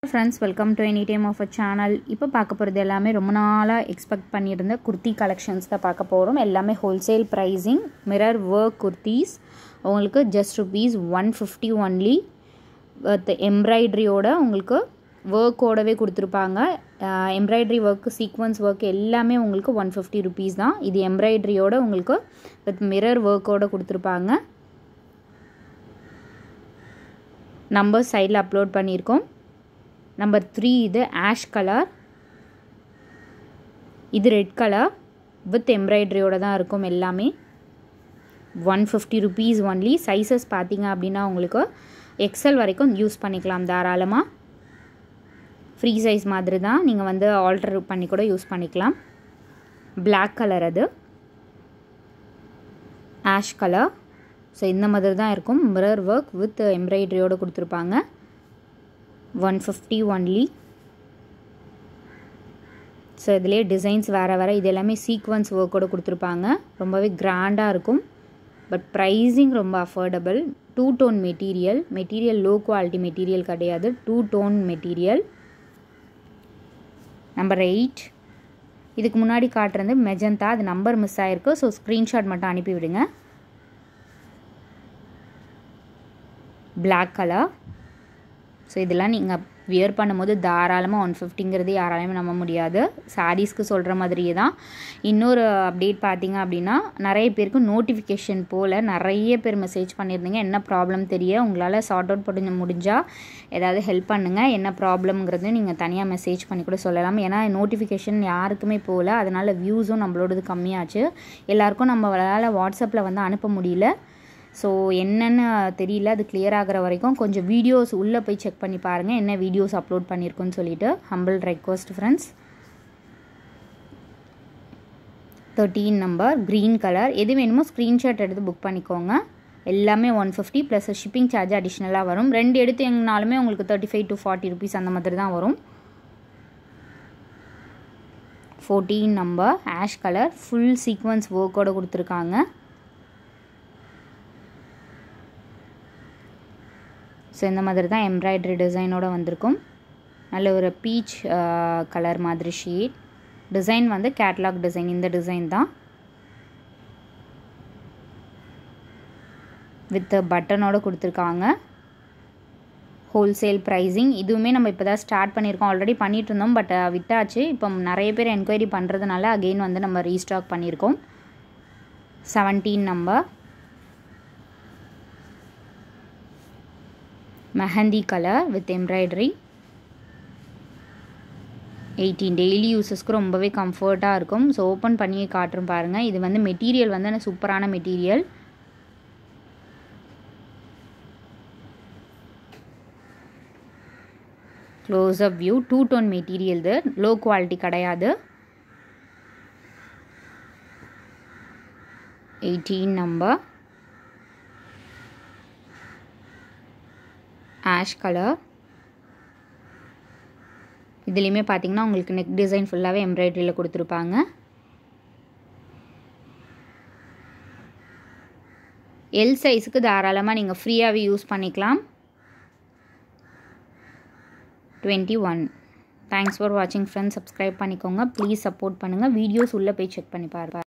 friends welcome to any time of a channel இப்போ பார்க்க போகிறது எல்லாமே ரொம்ப நாளாக எக்ஸ்பெக்ட் பண்ணியிருந்த குர்த்தி கலெக்ஷன்ஸ் தான் பார்க்க போகிறோம் எல்லாமே wholesale pricing mirror work kurtis உங்களுக்கு just rupees one fifty only with எம்ப்ராய்ட்ரியோட உங்களுக்கு ஒர்க்கோடவே கொடுத்துருப்பாங்க எம்ப்ராய்ட்ரி ஒர்க் சீக்வன்ஸ் ஒர்க் எல்லாமே உங்களுக்கு ஒன் ஃபிஃப்டி ருபீஸ் தான் இது எம்ப்ராய்ட்ரியோட உங்களுக்கு வித் மிரர் ஒர்க்கோட கொடுத்துருப்பாங்க நம்பர் சைடில் அப்லோட் பண்ணியிருக்கோம் நம்பர் த்ரீ இது ஆஷ் கலர் இது ரெட் கலர் வித் எம்ப்ராய்ட்ரியோட தான் இருக்கும் எல்லாமே one fifty rupees only sizes பார்த்தீங்க அப்படின்னா உங்களுக்கு எக்ஸல் வரைக்கும் யூஸ் பண்ணிக்கலாம் தாராளமாக ஃப்ரீ சைஸ் மாதிரி தான் நீங்கள் வந்து ஆல்டர் பண்ணி கூட யூஸ் பண்ணிக்கலாம் பிளாக் கலர் அது ஆஷ் கலர் ஸோ இந்த மாதிரி தான் இருக்கும் மிரர் ஒர்க் வித் எம்ப்ராய்டரியோடு கொடுத்துருப்பாங்க ஒன் ஃபிஃப்டி ஒன்லி ஸோ இதிலே டிசைன்ஸ் வேறு வேறு இது எல்லாமே சீக்வன்ஸ் ஒர்க்கோடு கொடுத்துருப்பாங்க ரொம்பவே கிராண்டாக இருக்கும் பட் ப்ரைஸிங் ரொம்ப affordable two tone material material low quality material கிடையாது two tone material number eight இதுக்கு முன்னாடி காட்டுறது மெஜந்தா அது நம்பர் மிஸ் ஆகிருக்கு ஸோ ஸ்க்ரீன்ஷாட் மட்டும் அனுப்பி விடுங்க பிளாக் கலர் ஸோ இதெல்லாம் நீங்கள் வியர் பண்ணும்போது தாராளமாக ஒன் ஃபிஃப்டிங்கிறது யாராலையுமே நம்ப முடியாது சாரீஸ்க்கு சொல்கிற மாதிரியே தான் இன்னொரு அப்டேட் பார்த்தீங்க அப்படின்னா நிறைய பேருக்கு நோட்டிஃபிகேஷன் போல் நிறைய பேர் மெசேஜ் பண்ணியிருந்தீங்க என்ன ப்ராப்ளம் தெரிய உங்களால் சார்ட் அவுட் பண்ண முடிஞ்சால் ஏதாவது ஹெல்ப் பண்ணுங்கள் என்ன ப்ராப்ளம்ங்கிறது நீங்கள் தனியாக மெசேஜ் பண்ணி கூட சொல்லலாம் ஏன்னா நோட்டிஃபிகேஷன் யாருக்குமே போகல அதனால் வியூஸும் நம்மளோடது கம்மியாச்சு எல்லாருக்கும் நம்மளால் வாட்ஸ்அப்பில் வந்து அனுப்ப முடியல ஸோ என்னென்னு தெரியல அது கிளியர் ஆகிற வரைக்கும் கொஞ்சம் வீடியோஸ் உள்ளே போய் செக் பண்ணி பாருங்கள் என்ன வீடியோஸ் அப்லோட் பண்ணியிருக்கோன்னு சொல்லிட்டு humble request friends thirteen number green colour எது வேணுமோ ஸ்க்ரீன்ஷாட் எடுத்து புக் பண்ணிக்கோங்க எல்லாமே one fifty plus shipping charge அடிஷ்னலாக வரும் ரெண்டு எடுத்து எங்கனாலுமே உங்களுக்கு thirty five to forty rupees அந்த மாதிரி தான் வரும் fourteen number ash colour full sequence ஒர்க்கோடு கொடுத்துருக்காங்க ஸோ இந்த மாதிரி தான் எம்ப்ராய்டரி டிசைனோடு வந்திருக்கும் நல்ல ஒரு பீச் கலர் மாதிரி ஷீட் டிசைன் வந்து கேட்லாக் டிசைன் இந்த டிசைன் தான் வித் பட்டனோடு கொடுத்துருக்காங்க ஹோல்சேல் ப்ரைஸிங் இதுவுமே நம்ம இப்போ தான் ஸ்டார்ட் பண்ணியிருக்கோம் ஆல்ரெடி பண்ணிகிட்டு இருந்தோம் பட் விட்டாச்சு இப்போ நிறைய பேர் என்கொயரி பண்ணுறதுனால அகெயின் வந்து நம்ம ரீஸ்டாக் பண்ணியிருக்கோம் seventeen number mehndi colour with embroidery eighteen daily யூஸஸ்க்கு ரொம்பவே கம்ஃபர்ட்டாக இருக்கும் ஸோ ஓப்பன் பண்ணி காட்டுறோம் பாருங்கள் இது வந்து மெட்டீரியல் வந்து சூப்பரான material close up view two tone material இது லோ குவாலிட்டி கிடையாது எயிட்டீன் நம்பர் ஆஷ் கலர் இதுலேயுமே பார்த்தீங்கன்னா உங்களுக்கு நெக் டிசைன் ஃபுல்லாகவே எம்ப்ராய்டரியில் கொடுத்துருப்பாங்க எல் சைஸுக்கு தாராளமாக நீங்கள் ஃப்ரீயாகவே யூஸ் பண்ணிக்கலாம் டுவெண்ட்டி ஒன் தேங்க்ஸ் ஃபார் வாட்சிங் ஃப்ரெண்ட்ஸ் சப்ஸ்கிரைப் பண்ணிக்கோங்க ப்ளீஸ் சப்போர்ட் பண்ணுங்கள் வீடியோஸ் உள்ளே போய் செக் பண்ணி பாருங்கள்